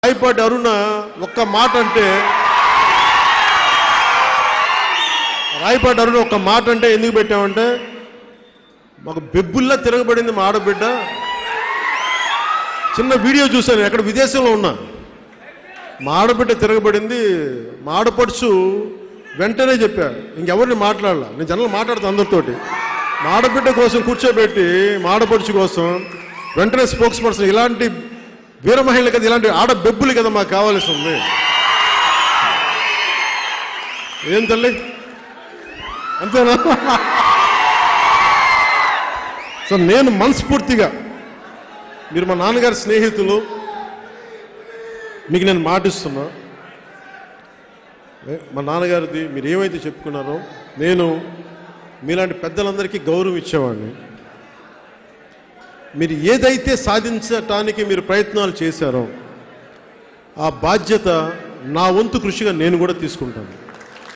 రాయపాటి అరుణ ఒక్క మాట అంటే రాయపాటి అరుణ ఒక్క మాట అంటే ఎందుకు పెట్టామంటే మాకు బెబ్బుల్లా తిరగబడింది మా ఆడబిడ్డ చిన్న వీడియో చూశాను ఎక్కడ విదేశంలో ఉన్నా మా ఆడబిడ్డ తిరగబడింది మా ఆడపడుచు వెంటనే చెప్పా ఇంకెవరిని మాట్లాడాల నేను జనరల్ మాట్లాడుతాను అందరితోటి మా ఆడబిడ్డ కోసం కూర్చోబెట్టి మా ఆడపడుచు కోసం వెంటనే స్పోక్స్ పర్సన్ ఇలాంటి వీర మహిళలు కదా ఇలాంటి ఆడ బెబ్బులు కదా మాకు కావాల్సి ఉంది ఏం తల్లి అంతేనా సో నేను మనస్ఫూర్తిగా మీరు మా నాన్నగారి స్నేహితులు మీకు నేను మాటిస్తున్నా ఏ, మా నాన్నగారిది మీరు ఏమైతే చెప్పుకున్నారో నేను మీలాంటి పెద్దలందరికీ గౌరవం ఇచ్చేవాడిని మీరు ఏదైతే సాధించటానికి మీరు ప్రయత్నాలు చేశారో ఆ బాధ్యత నా వంతు కృషిగా నేను కూడా తీసుకుంటాను